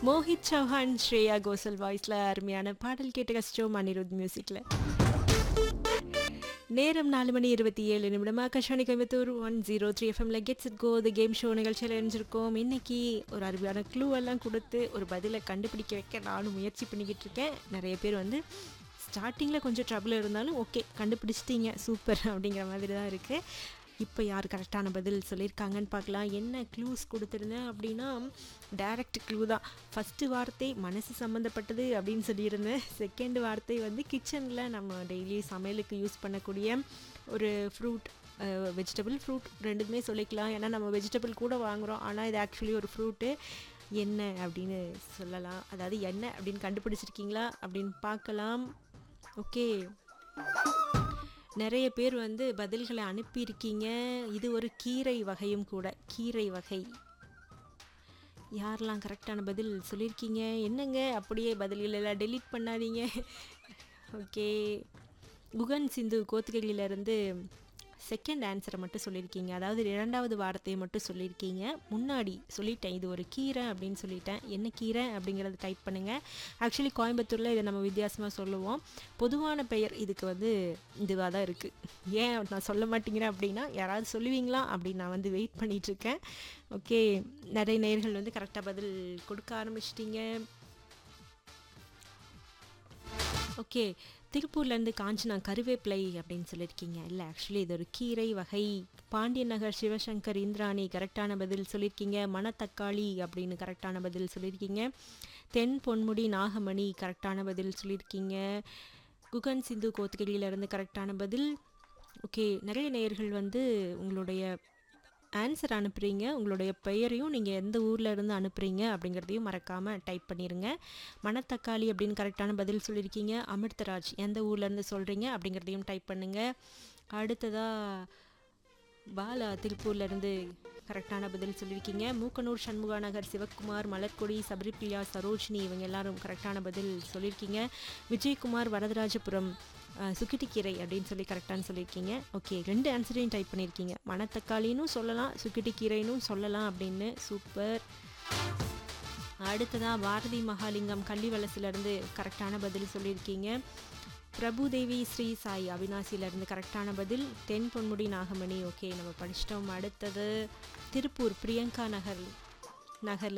மோஹித் சௌஹான் ஸ்ரேயா கோசல் வாய்ஸில் அருமையான பாடல் கேட்டு கஷ்டம் அனிருத் மியூசிக்கில் நேரம் நாலு மணி இருபத்தி ஏழு நிமிடம் Akashvani Coimbatore one zero three எஃப்எம்ல gets it go the game show நிகழ்ச்சியில் இணைஞ்சிருக்கோம் இன்னைக்கு ஒரு அருமையான க்ளூ எல்லாம் கொடுத்து ஒரு பதிலை கண்டுபிடிக்க வைக்க நானும் முயற்சி பண்ணிக்கிட்டு இருக்கேன் நிறைய பேர் வந்து ஸ்டார்டிங்கில் கொஞ்சம் ட்ரபிள் இருந்தாலும் ஓகே கண்டுபிடிச்சிட்டீங்க சூப்பர் அப்படிங்கிற மாதிரி தான் இருக்குது இப்போ யார் கரெக்டான பதில் சொல்லியிருக்காங்கன்னு பார்க்கலாம் என்ன க்ளூஸ் கொடுத்துருந்தேன் அப்படின்னா டைரக்ட் க்ளூ தான் ஃபஸ்ட்டு வார்த்தை மனசு சம்மந்தப்பட்டது அப்படின்னு சொல்லியிருந்தேன் செகண்ட் வார்த்தை வந்து கிச்சனில் நம்ம டெய்லி சமையலுக்கு யூஸ் பண்ணக்கூடிய ஒரு ஃப்ரூட் வெஜிடபிள் ஃப்ரூட் ரெண்டுமே சொல்லிக்கலாம் ஏன்னா நம்ம வெஜிடபிள் கூட வாங்குகிறோம் ஆனால் இது ஆக்சுவலி ஒரு ஃப்ரூட்டு என்ன அப்படின்னு சொல்லலாம் அதாவது என்ன அப்படின்னு கண்டுபிடிச்சிருக்கீங்களா அப்படின்னு பார்க்கலாம் ஓகே நிறைய பேர் வந்து பதில்களை அனுப்பியிருக்கீங்க இது ஒரு கீரை வகையும் கூட கீரை வகை யாரெல்லாம் கரெக்டான பதில் சொல்லியிருக்கீங்க என்னங்க அப்படியே பதில்கள் எல்லாம் டெலீட் பண்ணாதீங்க ஓகே குகன் சிந்து கோத்துகளிலிருந்து செகண்ட் ஆன்சரை மட்டும் சொல்லியிருக்கீங்க அதாவது இரண்டாவது வார்த்தையை மட்டும் சொல்லியிருக்கீங்க முன்னாடி சொல்லிட்டேன் இது ஒரு கீரை அப்படின்னு சொல்லிட்டேன் என்ன கீரை அப்படிங்கிறத டைப் பண்ணுங்கள் ஆக்சுவலி கோயம்புத்தூரில் இதை நம்ம வித்தியாசமாக சொல்லுவோம் பொதுவான பெயர் இதுக்கு வந்து இதுவாக தான் இருக்குது ஏன் நான் சொல்ல மாட்டேங்கிறேன் அப்படின்னா யாராவது சொல்லுவீங்களா அப்படின்னு நான் வந்து வெயிட் பண்ணிகிட்ருக்கேன் ஓகே நிறைய நேர்கள் வந்து கரெக்டாக பதில் கொடுக்க ஆரம்பிச்சிட்டிங்க ஓகே திருப்பூர்லேருந்து காஞ்சனா கருவேப்பிலை அப்படின்னு சொல்லியிருக்கீங்க இல்லை ஆக்சுவலி இது ஒரு கீரை வகை பாண்டியன் நகர் சிவசங்கர் இந்திராணி கரெக்டான பதில் சொல்லியிருக்கீங்க மணத்தக்காளி அப்படின்னு கரெக்டான பதில் சொல்லியிருக்கீங்க தென் பொன்முடி நாகமணி கரெக்டான பதில் சொல்லியிருக்கீங்க குகன் சிந்து கோத்துகிரியிலேருந்து கரெக்டான பதில் ஓகே நிறைய நேயர்கள் வந்து உங்களுடைய ஆன்சர் அனுப்புகிறீங்க உங்களுடைய பெயரையும் நீங்கள் எந்த ஊரில் இருந்து அனுப்புகிறீங்க அப்படிங்கிறதையும் மறக்காமல் டைப் பண்ணிடுங்க மணத்தக்காளி அப்படின்னு கரெக்டான பதில் சொல்லியிருக்கீங்க அமிர்தராஜ் எந்த ஊர்லேருந்து சொல்கிறீங்க அப்படிங்கிறதையும் டைப் பண்ணுங்கள் அடுத்ததாக பாலா திருப்பூர்லேருந்து கரெக்டான பதில் சொல்லியிருக்கீங்க மூக்கனூர் சண்முகா நகர் சிவக்குமார் மலர்கொடி சபரிப்பிரியா சரோஜினி இவங்க எல்லாரும் கரெக்டான பதில் சொல்லியிருக்கீங்க விஜயகுமார் வரதராஜபுரம் சுக்கிட்டிக்கீரை அப்படின்னு சொல்லி கரெக்டானு சொல்லியிருக்கீங்க ஓகே ரெண்டு ஆன்சரையும் டைப் பண்ணியிருக்கீங்க மணத்தக்காளினும் சொல்லலாம் சுக்கிட்டிக்கீரைனும் சொல்லலாம் அப்படின்னு சூப்பர் அடுத்ததாக பாரதி மகாலிங்கம் கள்ளிவலசிலேருந்து கரெக்டான பதில் சொல்லியிருக்கீங்க பிரபுதேவி ஸ்ரீ சாய் அவினாசியிலேருந்து கரெக்டான பதில் தென் பொன்முடி நாகமணி ஓகே நம்ம படிச்சிட்டோம் அடுத்தது திருப்பூர் பிரியங்கா நகர் நகரில்